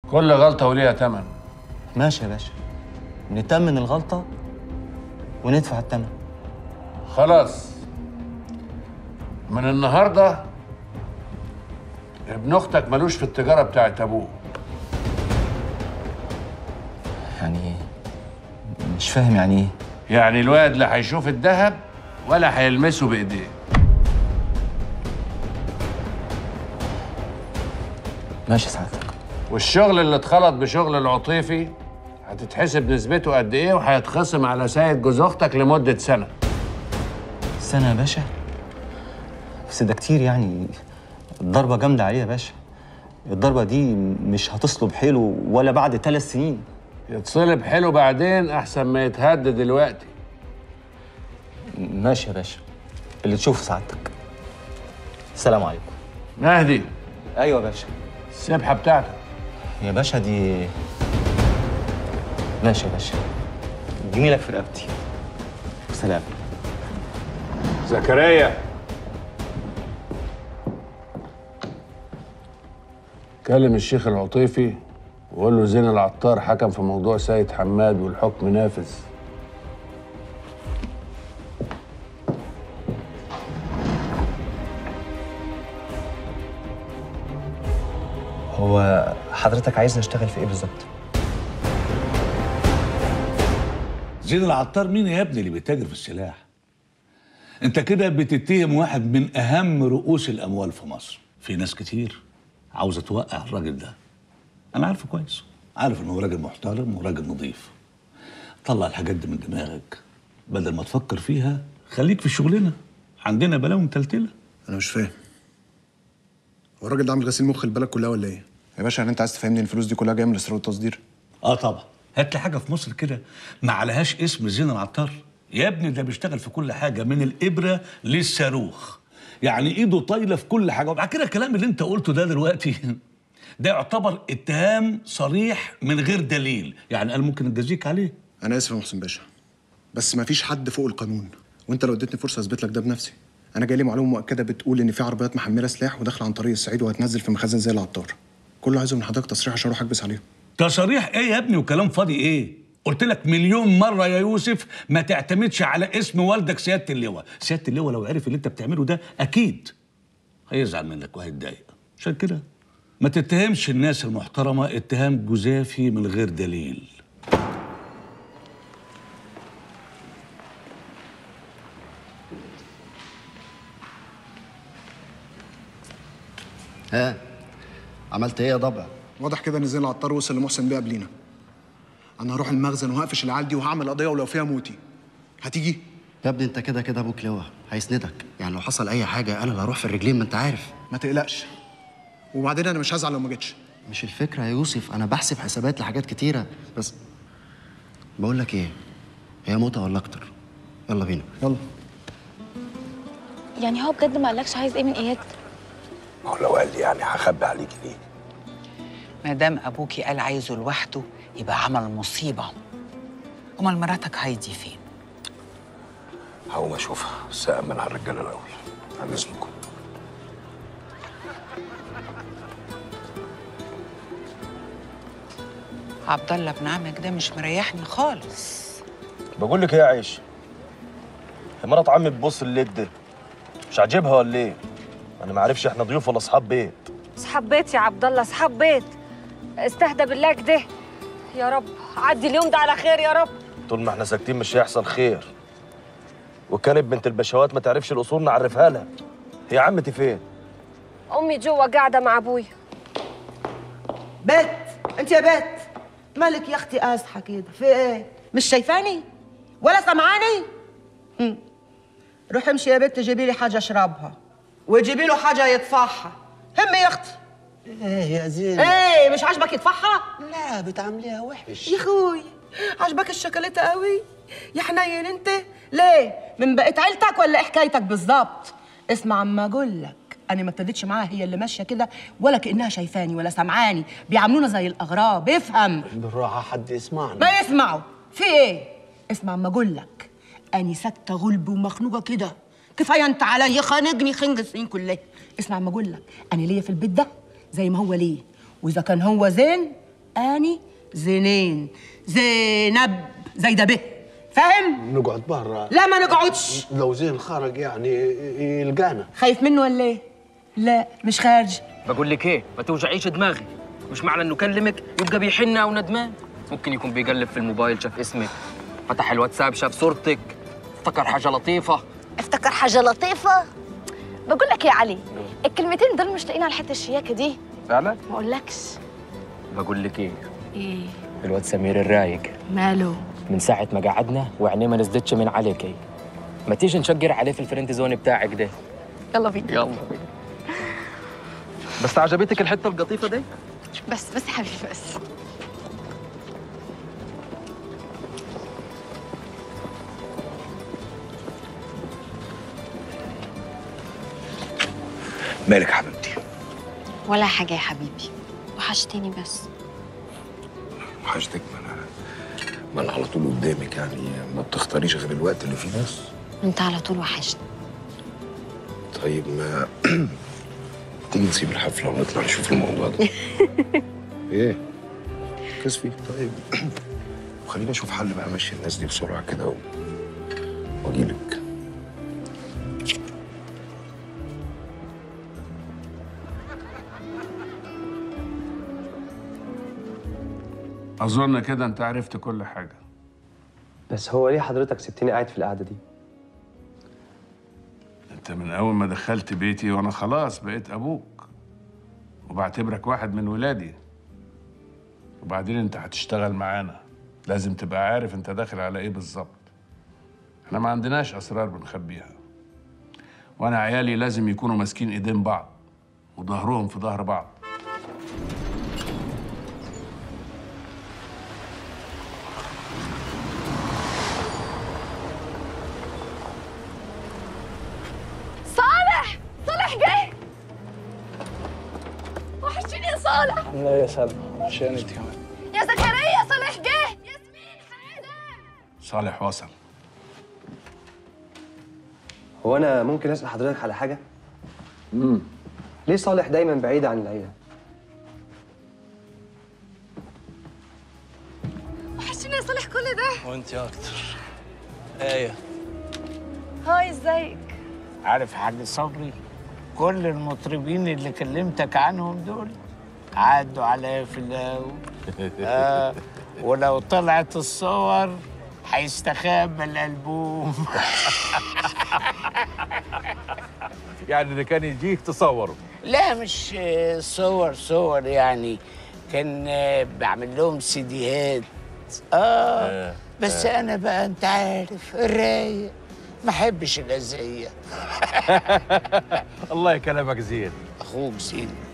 كل غلطة وليها تمن ماشي يا باشا نتمن الغلطة وندفع الثمن خلاص من النهاردة ابن أختك ملوش في التجارة بتاعت أبوه يعني مش فاهم يعني ايه يعني الواد لا هيشوف الذهب ولا هيلمسه بإيديه ماشي سعادتك والشغل اللي اتخلط بشغل العطيفي هتتحسب نسبته قد ايه وهيتخصم على سيد جوز اختك لمده سنه سنة يا باشا بس ده كتير يعني الضربة جامدة عليه يا باشا الضربة دي مش هتصلب حيله ولا بعد ثلاث سنين يتصلب حلو بعدين احسن ما يتهد دلوقتي ماشي يا باشا اللي تشوفه سعادتك السلام عليكم مهدي ايوه يا باشا السبحه بتاعتك يا باشا دي ماشي يا باشا جميلك في رقبتي سلام زكريا كلم الشيخ العطيفي وقول له زين العطار حكم في موضوع سيد حماد والحكم نافذ هو حضرتك عايز نشتغل في ايه بالظبط زين العطار مين يا ابني اللي بيتاجر في السلاح انت كده بتتهم واحد من اهم رؤوس الاموال في مصر في ناس كتير عاوزه توقع الراجل ده انا عارفه كويس عارف انه راجل محترم وراجل نظيف طلع الحاجات دي من دماغك بدل ما تفكر فيها خليك في شغلنا عندنا بلاوي متلتله انا مش فاهم هو الراجل ده عامل غسيل مخ البلد كلها ولا ايه؟ يا باشا يعني انت عايز تفهمني ان الفلوس دي كلها جايه من الاستيراد والتصدير؟ اه طبعا هات لي حاجه في مصر كده ما عليهاش اسم زين العطار يا ابني ده بيشتغل في كل حاجه من الابره للصاروخ يعني ايده طايله في كل حاجه وبعد كده الكلام اللي انت قلته ده دلوقتي ده يعتبر اتهام صريح من غير دليل يعني قال ممكن نجازيك عليه انا اسف يا محسن باشا بس ما فيش حد فوق القانون وانت لو اديتني فرصه اثبت لك ده بنفسي انا جاي لي معلومه مؤكده بتقول ان في عربيات محمله سلاح وداخله عن طريق الصعيد وهتنزل في مخازن زي العطار كله عايزه من حضرتك تصريح عشان اروح اكبس عليهم تصاريح ايه يا ابني وكلام فاضي ايه قلت لك مليون مره يا يوسف ما تعتمدش على اسم والدك سياده اللواء سياده اللواء لو عرف اللي انت بتعمله ده اكيد هيزعل منك وهيتضايق عشان كده ما تتهمش الناس المحترمه اتهام جزافي من غير دليل ها عملت ايه يا ضبع واضح كده ان زين العطار وصل لمحسن بيه قبلينا انا هروح المخزن وهقفش العيال دي وهعمل قضيه ولو فيها موتي هتيجي يا ابني انت كده كده ابوك لواء هيسندك يعني لو حصل اي حاجه انا اللي هروح في الرجلين ما انت عارف ما تقلقش وبعدين انا مش هزعل لو ما جيتش مش الفكره يا يوسف انا بحسب حسابات لحاجات كتيره بس بقول لك ايه هي موتة ولا اكتر يلا بينا يلا يعني هو بجد ما قالكش عايز ايه من اياد ما هو لو قال لي يعني هخبي عليكي ليه؟ ما دام ابوكي قال عايزه لوحده يبقى عمل مصيبه امال مراتك هايدي فين هقوم اشوفها بس أأمن على الرجاله الاول عن اذنكم عبد الله ابن عمك ده مش مريحني خالص بقول لك ايه يا عيش هي مرات عمي بتبص الليد ده مش عاجبها ولا ايه انا ما عارفش احنا ضيوف ولا اصحاب بيت اصحاب بيت يا عبد الله اصحاب بيت استهدى بالله كده يا رب عدي اليوم ده على خير يا رب طول ما احنا ساكتين مش هيحصل خير وكانت بنت البشوات ما تعرفش الاصول نعرفها لها هي عمتي فين امي جوه قاعده مع ابويا بت انت يا بت مالك يا اختي قاسحه كده في ايه مش شايفاني ولا سمعاني هم. روحي امشي يا بت جيبي لي حاجه اشربها وجيبي له حاجه يطفحها همي يا اختي ايه يا زين ايه مش عاجبك يطفحها لا بتعمليها وحش يا اخوي عجبك الشوكولاته قوي يا حنين انت ليه من بقيت عيلتك ولا ايه حكايتك بالظبط اسمع عما اقول لك انا ما ابتديتش معاها هي اللي ماشيه كده ولا كانها شايفاني ولا سمعاني بيعاملونا زي الاغراب افهم بالراحه حد يسمعنا ما يسمعوا في ايه اسمع عما اقول لك اني ساكته غلب ومخنوقه كده كفايه انت عليا خانقني خنق السنين كلها اسمع عما اقول لك انا ليا في البيت ده زي ما هو ليه واذا كان هو زين اني زينين زينب زي ده به فاهم نقعد برا لا ما نقعدش لو زين خرج يعني يلقانا خايف منه ولا ايه لا مش خارج بقول لك ايه ما توجعيش دماغي مش معنى انه كلمك يبقى بيحن او ندمان ممكن يكون بيقلب في الموبايل شاف اسمك فتح الواتساب شاف صورتك افتكر حاجه لطيفه افتكر حاجة لطيفة بقول لك يا علي الكلمتين دول مش لاقيين على الحتة الشياكة دي فعلا ما اقولكش بقول لك ايه ايه الواد سمير الرايق ماله من ساعه ما قعدنا وعينيه ما نزلتش من عليك ما تيجي نشجر عليه في الفريند زون بتاعك ده يلا بينا يلا بس عجبتك الحته القطيفه دي بس بس يا حبيبي بس مالك يا حبيبتي ولا حاجة يا حبيبي وحشتني بس وحشتك ما انا ما انا على طول قدامك يعني ما بتختاريش غير الوقت اللي فيه ناس انت على طول وحشني طيب ما تيجي نسيب الحفله ونطلع نشوف الموضوع ده ايه كسفي طيب وخلينا نشوف حل بقى ماشي الناس دي بسرعه كده و... واجيلك اظن كده انت عرفت كل حاجه بس هو ليه حضرتك سبتني قاعد في القعده دي انت من اول ما دخلت بيتي وانا خلاص بقيت ابوك وبعتبرك واحد من ولادي وبعدين انت هتشتغل معانا لازم تبقى عارف انت داخل على ايه بالظبط احنا ما عندناش اسرار بنخبيها وانا عيالي لازم يكونوا ماسكين ايدين بعض وظهرهم في ظهر بعض صالح صالح جه وحشتني يا صالح لا يا سلمى عشان انت كمان يا زكريا صالح جه صالح وصل هو انا ممكن اسال حضرتك على حاجه امم ليه صالح دايما بعيد عن العيله وحشتني يا صالح كل ده وانت اكتر ايه هاي ازيك عارف حاج صبري كل المطربين اللي كلمتك عنهم دول عدوا عليا في الهوا آه ولو طلعت الصور هيستخبى الألبوم يعني اللي كان يجيك تصوره لا مش آه، صور صور يعني كان آه، بعمل لهم سيديهات آه بس آه. أنا بقى أنت عارف الرايق ما أحبش الأذية الله يكلمك زين أخوك زين